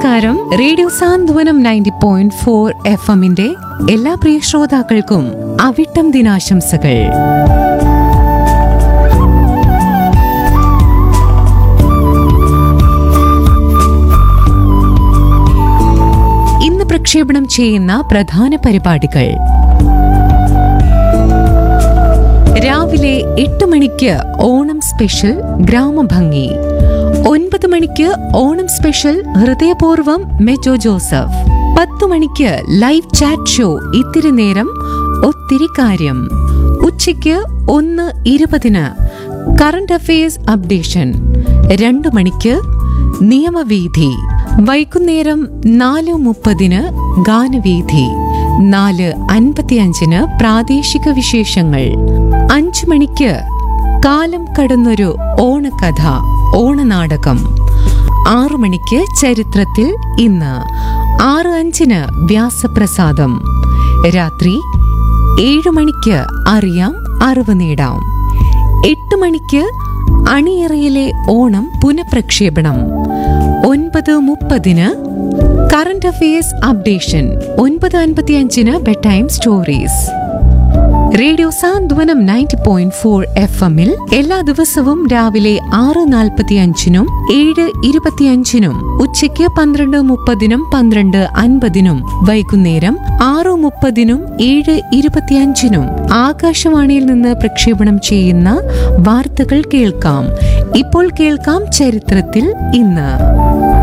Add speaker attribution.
Speaker 1: നമസ്കാരം radio Santhwanam ninety point four F എമ്മിന്റെ എല്ലാ പ്രിയ ശ്രോതാക്കൾക്കും അവിട്ടം ദിനാശംസകൾ ഇന്ന് പ്രക്ഷേപണം ചെയ്യുന്ന പ്രധാന പരിപാടികൾ രാവിലെ എട്ട് മണിക്ക് ഓണം സ്പെഷ്യൽ ഗ്രാമഭംഗി ഒൻപത് മണിക്ക് ഓണം സ്പെഷ്യൽ ഹൃദയപൂർവ്വം മെജോ ജോസഫ് പത്തു മണിക്ക് ലൈവ് ചാറ്റ് ഷോ ഇത്തിരി നേരം ഒത്തിരി കാര്യം ഉച്ചയ്ക്ക് ഒന്ന് ഇരുപതിന് കറണ്ട് അഫയേഴ്സ് അപ്ഡേഷൻ രണ്ടു മണിക്ക് നിയമവീഥി വൈകുന്നേരം നാല് മുപ്പതിന് ഗാനവീഥി നാല് അൻപത്തിയഞ്ചിന് പ്രാദേശിക വിശേഷങ്ങൾ അഞ്ചു മണിക്ക് കാലം കടന്നൊരു ഓണക്കഥ ഓണനാടകം ആറു മണിക്ക് ചരിത്രത്തിൽ ഇന്ന് ആറ് അഞ്ചിന് വ്യാസപ്രസാദം രാത്രി ഏഴു മണിക്ക് അറിയാം അറിവ് നേടാം എട്ട് മണിക്ക് അണിയറയിലെ ഓണം പുനഃപ്രക്ഷേപണം ഒൻപത് മുപ്പതിന് കറണ്ട് അഫയേഴ്സ് അപ്ഡേഷൻ ഒൻപത് അൻപത്തിയഞ്ചിന് bedtime stories radio Santhwanam ninety point four F എമ്മിൽ എല്ലാ ദിവസവും രാവിലെ ആറ് നാൽപ്പത്തിയഞ്ചിനും ഏഴ് ഇരുപത്തിയഞ്ചിനും ഉച്ചയ്ക്ക് പന്ത്രണ്ട് മുപ്പതിനും പന്ത്രണ്ട് അൻപതിനും വൈകുന്നേരം ആറ് മുപ്പതിനും ഏഴ് ഇരുപത്തിയഞ്ചിനും ആകാശവാണിയിൽ നിന്ന് പ്രക്ഷേപണം ചെയ്യുന്ന വാർത്തകൾ കേൾക്കാം ഇപ്പോൾ കേൾക്കാം ചരിത്രത്തിൽ ഇന്ന്